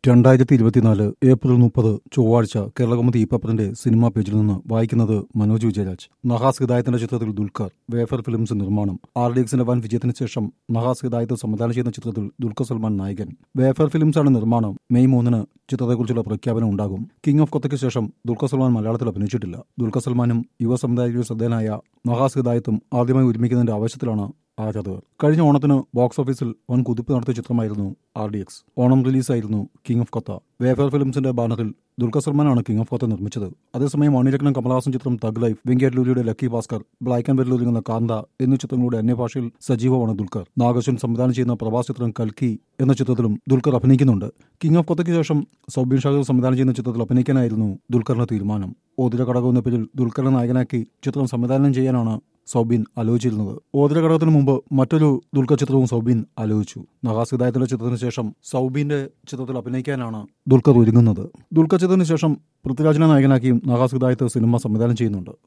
രണ്ടായിരത്തി ഇരുപത്തിനാല് ഏപ്രിൽ മുപ്പത് ചൊവ്വാഴ്ച കേരളകൗമുദി ഈ പേപ്പറിന്റെ സിനിമാ പേജിൽ നിന്ന് വായിക്കുന്നത് മനോജ് വിജയരാജ് നഹാസ് ഹിദായത്തിന്റെ ചിത്രത്തിൽ ദുൽഖർ വേഫർ ഫിലിംസ് നിർമ്മാണം ആർ ഡി എക്സിന്റെ വൻ വിജയത്തിന് ശേഷം നഹാസ് ഹിദായത്ത് സംവിധാനം ചെയ്യുന്ന ചിത്രത്തിൽ ദുൽഖർ സൽമാൻ നായകൻ വേഫർ ഫിലിംസാണ് നിർമ്മാണം മെയ് മൂന്നിന് ചിത്രത്തെക്കുറിച്ചുള്ള പ്രഖ്യാപനം ഉണ്ടാകും കിങ് ഓഫ് കൊത്തയ്ക്ക് ശേഷം ദുൽഖർ സൽമാൻ മലയാളത്തിൽ അഭിനയിച്ചിട്ടില്ല ദുൽഖർ സൽമാനും യുവ സംവിധായകരുടെ ശ്രദ്ധേയനായ നഹാസ് ഹിദായത്തും ആദ്യമായി ഒരുമിക്കുന്നതിന്റെ ആവശ്യത്തിലാണ് ആരാധകർ കഴിഞ്ഞ ഓണത്തിന് ബോക്സ് ഓഫീസിൽ വൻ കുതിപ്പ് നടത്തിയ ചിത്രമായിരുന്നു ആർ ഡി എക്സ് ഓണം റിലീസായിരുന്നു കിങ് ഓഫ് കൊത്ത വേഫർ ഫിലിംസിന്റെ ബാനറിൽ ദുൽഖർ സൽമാനാണ് കിങ് ഓഫ് കൊത്ത നിർമ്മിച്ചത് അതേസമയം മണിരത്നം കമലഹാസൻ ചിത്രം തഗ് ലൈഫ് വെങ്കയ്യലൂരിയുടെ ലക്കി ഭാസ്കർ ബ്ലാക്ക് ആൻഡ് വൈറ്റിൽ ഒരുങ്ങുന്ന കാന്ത എന്നീ ചിത്രങ്ങളുടെ അന്യഭാഷയിൽ സജീവമാണ് ദുൽഖർ നാഗശ്വൻ സംവിധാനം ചെയ്യുന്ന പ്രഭാസ് ചിത്രം കൽക്കി എന്ന ചിത്രത്തിലും ദുൽഖർ അഭിനയിക്കുന്നുണ്ട് കിങ് ഓഫ് കൊത്തയ്ക്ക് ശേഷം സൗബിൻ ഷാഗർ സംവിധാനം ചെയ്യുന്ന ചിത്രത്തിൽ അഭിനയിക്കാനായിരുന്നു ദുൽഖറിന്റെ തീരുമാനം ഓതിര ഘടകം എന്ന പേരിൽ ദുൽഖറിനെ നായകനാക്കി ചിത്രം സംവിധാനം ചെയ്യാനാണ് സൗബിൻ ആലോചിച്ചിരുന്നത് ഓതിര ഘടകത്തിന് മുമ്പ് മറ്റൊരു ദുൽഖർ ചിത്രവും സൗബിൻ ആലോചിച്ചു നഹാസ് ഹിദായത്തിന്റെ ചിത്രത്തിന് ശേഷം സൗബിന്റെ ചിത്രത്തിൽ അഭിനയിക്കാനാണ് ദുൽഖർ ഒരുങ്ങുന്നത് ദുൽഖർ ചിത്രത്തിന് ശേഷം പൃഥ്വിരാജിനെ നായകനാക്കിയും നഹാസ് ഹിദായത്ത് സിനിമ സംവിധാനം ചെയ്യുന്നുണ്ട്